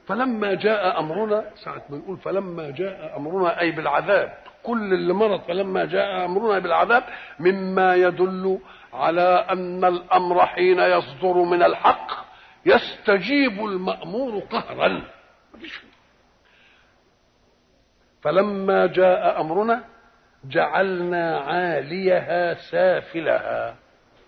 فلما جاء امرنا ساعه ما نقول فلما جاء امرنا اي بالعذاب كل اللي مرض فلما جاء امرنا بالعذاب مما يدل على ان الامر حين يصدر من الحق يستجيب المامور قهرا فلما جاء امرنا جعلنا عاليها سافلها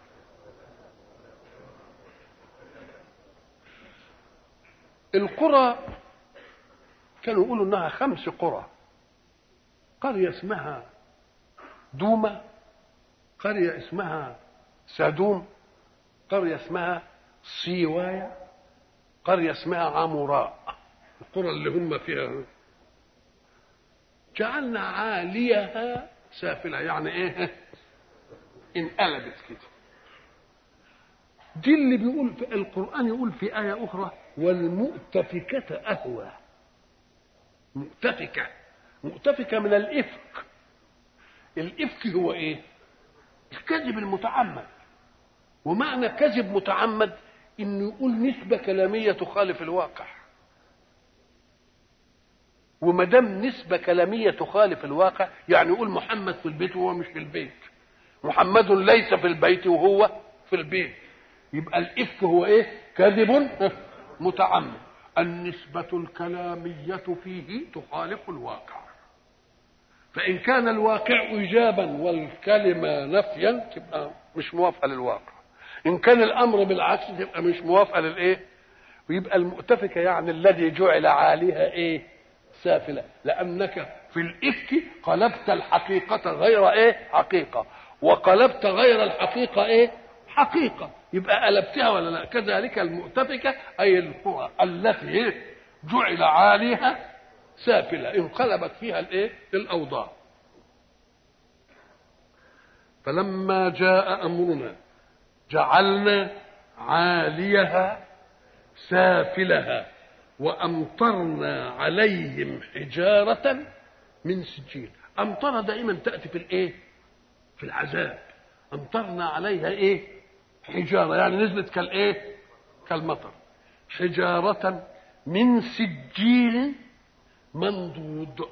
القرى كانوا يقولوا انها خمس قرى قريه اسمها دومه قريه اسمها سادوم قريه اسمها سيوايا قريه اسمها عموراء القرى اللي هم فيها جعلنا عاليها سافلة يعني ايه انقلبت كده دي اللي بيقول في القرآن يقول في آية أخرى والمؤتفكة أهوى مؤتفكة مؤتفكة من الإفك الإفك هو إيه؟ الكذب المتعمد ومعنى كذب متعمد إنه يقول نسبة كلامية تخالف الواقع وما دام نسبة كلامية تخالف الواقع يعني يقول محمد في البيت وهو مش في البيت محمد ليس في البيت وهو في البيت يبقى الإفك هو إيه؟ كذب متعمد النسبة الكلامية فيه تخالف الواقع فإن كان الواقع إيجابا والكلمة نفيا تبقى مش موافقة للواقع إن كان الأمر بالعكس تبقى مش موافقة للإيه؟ ويبقى المؤتفكة يعني الذي جعل عاليها إيه؟ سافلة لأنك في الإفك قلبت الحقيقة غير إيه حقيقة وقلبت غير الحقيقة إيه حقيقة يبقى قلبتها ولا لا كذلك المؤتفكة أي القرى التي إيه جعل عاليها سافلة انقلبت فيها الإيه الأوضاع فلما جاء أمرنا جعلنا عاليها سافلها وامطرنا عليهم حجاره من سجيل امطر دائما تاتي في الايه في العذاب امطرنا عليها ايه حجاره يعني نزلت كالايه كالمطر حجاره من سجيل منضود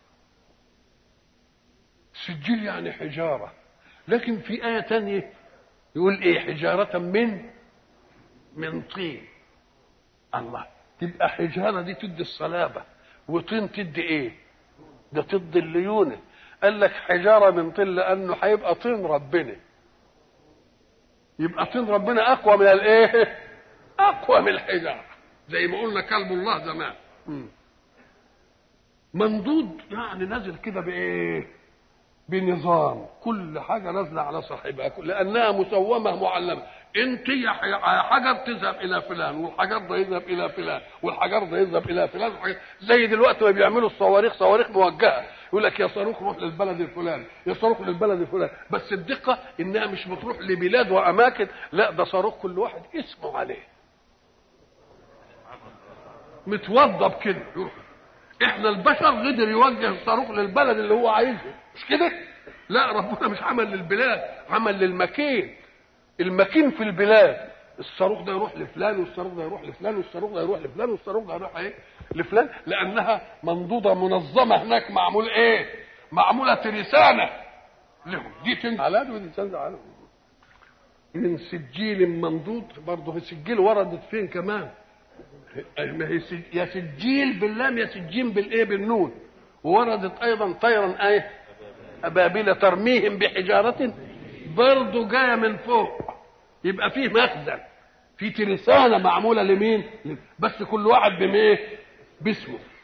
سجيل يعني حجاره لكن في ايه تانية يقول ايه حجاره من من طين الله تبقى حجاره دي تدي الصلابه وطين تدي ايه ده تدي الليونه قال لك حجاره من طين لانه هيبقى طين ربنا يبقى طين ربنا اقوى من الايه اقوى من الحجاره زي ما قلنا كلب الله زمان ممدود يعني نازل كده بايه بنظام كل حاجه نازله على صاحبها لانها مسومه معلمه انت يا حجر تذهب الى فلان والحجر ده يذهب الى فلان والحجر ده يذهب الى فلان زي دلوقتي ما بيعملوا الصواريخ صواريخ موجهه يقول لك يا صاروخ روح للبلد الفلاني يا صاروخ للبلد الفلاني بس الدقه انها مش بتروح لبلاد واماكن لا ده صاروخ كل واحد اسمه عليه متوضب كده احنا البشر قدر يوجه الصاروخ للبلد اللي هو عايزه مش كده لا ربنا مش عمل للبلاد عمل للمكين المكين في البلاد الصاروخ ده يروح لفلان والصاروخ ده يروح لفلان والصاروخ ده يروح لفلان والصاروخ ده يروح ايه لفلان لانها منضوده منظمه هناك معمول ايه معموله ترسانه لهم دي تنزل على ودي تنزل على من سجيل منضود برضه السجيل وردت فين كمان ما هي سج... يا سجيل باللام يا سجين بالايه بالنون ووردت ايضا طيرا ايه ابابيل ترميهم بحجاره برضه جايه من فوق يبقى فيه مخزن في ترسانه معموله لمين بس كل واحد بميه باسمه